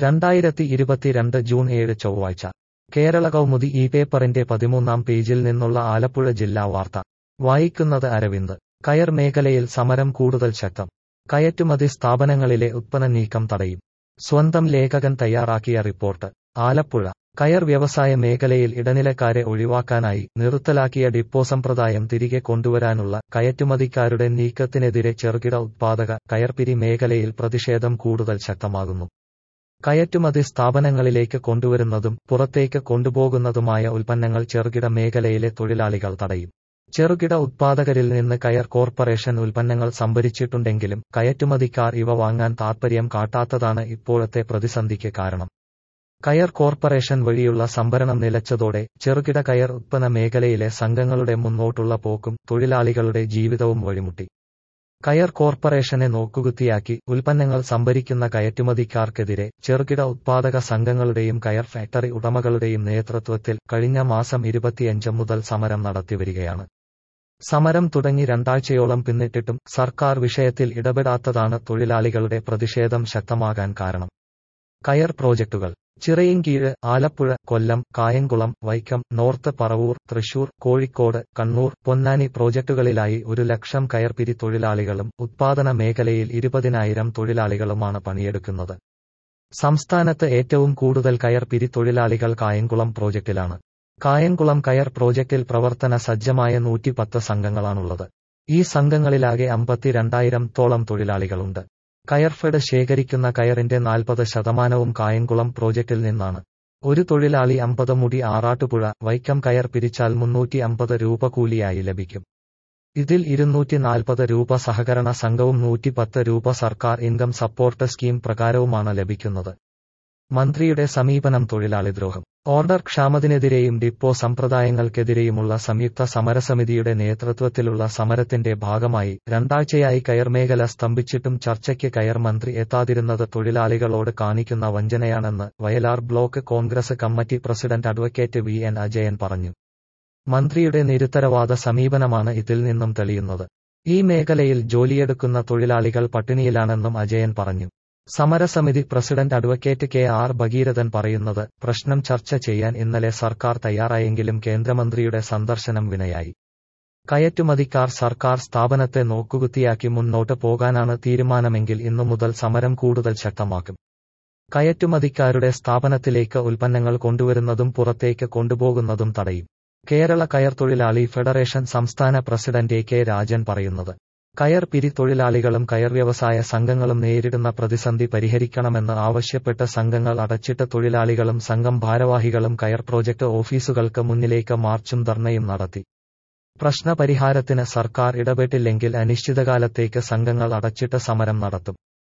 രണ്ടായിരത്തി ഇരുപത്തിരണ്ട് ജൂൺ ഏഴ് ചൊവ്വാഴ്ച കേരള കൗമുദി ഈ പേപ്പറിന്റെ പതിമൂന്നാം പേജിൽ നിന്നുള്ള ആലപ്പുഴ ജില്ലാ വാർത്ത വായിക്കുന്നത് അരവിന്ദ് കയർ മേഖലയിൽ സമരം കൂടുതൽ ശക്തം കയറ്റുമതി സ്ഥാപനങ്ങളിലെ ഉത്പന്ന നീക്കം തടയും സ്വന്തം ലേഖകൻ തയ്യാറാക്കിയ റിപ്പോർട്ട് ആലപ്പുഴ കയർ വ്യവസായ മേഖലയിൽ ഇടനിലക്കാരെ ഒഴിവാക്കാനായി നിർത്തലാക്കിയ ഡിപ്പോ സമ്പ്രദായം തിരികെ കൊണ്ടുവരാനുള്ള കയറ്റുമതിക്കാരുടെ നീക്കത്തിനെതിരെ ചെറുകിട ഉത്പാദക കയർപിരി മേഖലയിൽ പ്രതിഷേധം കൂടുതൽ ശക്തമാകുന്നു കയറ്റുമതി സ്ഥാപനങ്ങളിലേക്ക് കൊണ്ടുവരുന്നതും പുറത്തേക്ക് കൊണ്ടുപോകുന്നതുമായ ഉൽപ്പന്നങ്ങൾ ചെറുകിട മേഖലയിലെ തൊഴിലാളികൾ തടയും ചെറുകിട ഉത്പാദകരിൽ നിന്ന് കയർ കോർപ്പറേഷൻ ഉൽപ്പന്നങ്ങൾ സംഭരിച്ചിട്ടുണ്ടെങ്കിലും കയറ്റുമതിക്കാർ ഇവ വാങ്ങാൻ താൽപ്പര്യം കാട്ടാത്തതാണ് ഇപ്പോഴത്തെ പ്രതിസന്ധിക്ക് കാരണം കയർ കോർപ്പറേഷൻ വഴിയുള്ള സംഭരണം നിലച്ചതോടെ ചെറുകിട കയർ ഉത്പന്ന മേഖലയിലെ സംഘങ്ങളുടെ മുന്നോട്ടുള്ള പോക്കും തൊഴിലാളികളുടെ ജീവിതവും വഴിമുട്ടി കയർ കോർപ്പറേഷനെ നോക്കുകുത്തിയാക്കി ഉൽപ്പന്നങ്ങൾ സംഭരിക്കുന്ന കയറ്റുമതിക്കാർക്കെതിരെ ചെറുകിട ഉത്പാദക സംഘങ്ങളുടെയും കയർ ഫാക്ടറി ഉടമകളുടെയും നേതൃത്വത്തിൽ കഴിഞ്ഞ മാസം ഇരുപത്തിയഞ്ച് മുതൽ സമരം നടത്തിവരികയാണ് സമരം തുടങ്ങി രണ്ടാഴ്ചയോളം പിന്നിട്ടിട്ടും സർക്കാർ വിഷയത്തിൽ ഇടപെടാത്തതാണ് തൊഴിലാളികളുടെ പ്രതിഷേധം ശക്തമാകാൻ കാരണം കയർ പ്രോജക്ടുകൾ ചിറയിൻകീഴ് ആലപ്പുഴ കൊല്ലം കായംകുളം വൈക്കം നോർത്ത് പറവൂർ തൃശൂർ കോഴിക്കോട് കണ്ണൂർ പൊന്നാനി പ്രോജക്ടുകളിലായി ഒരു ലക്ഷം കയർപിരി തൊഴിലാളികളും ഉത്പാദന മേഖലയിൽ ഇരുപതിനായിരം തൊഴിലാളികളുമാണ് പണിയെടുക്കുന്നത് സംസ്ഥാനത്ത് ഏറ്റവും കൂടുതൽ കയർപിരി തൊഴിലാളികൾ കായംകുളം പ്രോജക്റ്റിലാണ് കായംകുളം കയർ പ്രോജക്റ്റിൽ പ്രവർത്തന സജ്ജമായ നൂറ്റിപ്പത്ത് സംഘങ്ങളാണുള്ളത് ഈ സംഘങ്ങളിലാകെ അമ്പത്തിരണ്ടായിരം തോളം തൊഴിലാളികളുണ്ട് കയർഫെഡ് ശേഖരിക്കുന്ന കയറിന്റെ നാൽപ്പത് ശതമാനവും കായംകുളം പ്രോജക്റ്റിൽ നിന്നാണ് ഒരു തൊഴിലാളി അമ്പത് മുടി ആറാട്ടുപുഴ വൈക്കം കയർ പിരിച്ചാൽ മുന്നൂറ്റി അമ്പത് രൂപ കൂലിയായി ലഭിക്കും ഇതിൽ ഇരുന്നൂറ്റി നാൽപ്പത് രൂപ സഹകരണ സംഘവും നൂറ്റിപ്പത്ത് രൂപ സർക്കാർ ഇൻകം സപ്പോർട്ട് സ്കീം പ്രകാരവുമാണ് ലഭിക്കുന്നത് മന്ത്രിയുടെ സമീപനം തൊഴിലാളിദ്രോഹം ഓർഡർ ക്ഷാമത്തിനെതിരെയും ഡിപ്പോ സമ്പ്രദായങ്ങൾക്കെതിരെയുമുള്ള സംയുക്ത സമരസമിതിയുടെ നേതൃത്വത്തിലുള്ള സമരത്തിന്റെ ഭാഗമായി രണ്ടാഴ്ചയായി കയർമേഖല സ്തംഭിച്ചിട്ടും ചർച്ചയ്ക്ക് കയർ മന്ത്രി എത്താതിരുന്നത് തൊഴിലാളികളോട് കാണിക്കുന്ന വഞ്ചനയാണെന്ന് Vayalar block Congress committee president advocate V N Ajayan പറഞ്ഞു മന്ത്രിയുടെ നിരുത്തരവാദ സമീപനമാണ് ഇതിൽ നിന്നും തെളിയുന്നത് ഈ മേഖലയിൽ ജോലിയെടുക്കുന്ന തൊഴിലാളികൾ പട്ടിണിയിലാണെന്നും അജയൻ പറഞ്ഞു സമരസമിതി president advocate K R Bhagirathan പറയുന്നത് പ്രശ്നം ചർച്ച ചെയ്യാൻ ഇന്നലെ സർക്കാർ തയ്യാറായെങ്കിലും കേന്ദ്രമന്ത്രിയുടെ സന്ദർശനം വിനയായി കയറ്റുമതിക്കാർ സർക്കാർ സ്ഥാപനത്തെ നോക്കുകുത്തിയാക്കി മുന്നോട്ട് പോകാനാണ് തീരുമാനമെങ്കിൽ ഇന്നു മുതൽ സമരം കൂടുതൽ ശക്തമാക്കും കയറ്റുമതിക്കാരുടെ സ്ഥാപനത്തിലേക്ക് ഉൽപ്പന്നങ്ങൾ കൊണ്ടുവരുന്നതും പുറത്തേക്ക് കൊണ്ടുപോകുന്നതും തടയും കേരള കയർ തൊഴിലാളി ഫെഡറേഷൻ സംസ്ഥാന പ്രസിഡന്റ് എ കെ രാജൻ പറയുന്നത് കയർ പിരി തൊഴിലാളികളും കയർ വ്യവസായ സംഘങ്ങളും നേരിടുന്ന പ്രതിസന്ധി പരിഹരിക്കണമെന്ന് ആവശ്യപ്പെട്ട് സംഘങ്ങൾ അടച്ചിട്ട തൊഴിലാളികളും സംഘം ഭാരവാഹികളും കയർ പ്രോജക്ട് ഓഫീസുകൾക്ക് മുന്നിലേക്ക് മാർച്ചും ധർണയും നടത്തി പ്രശ്നപരിഹാരത്തിന് സർക്കാർ ഇടപെട്ടില്ലെങ്കിൽ അനിശ്ചിതകാലത്തേക്ക് സംഘങ്ങൾ അടച്ചിട്ട സമരം നടത്തും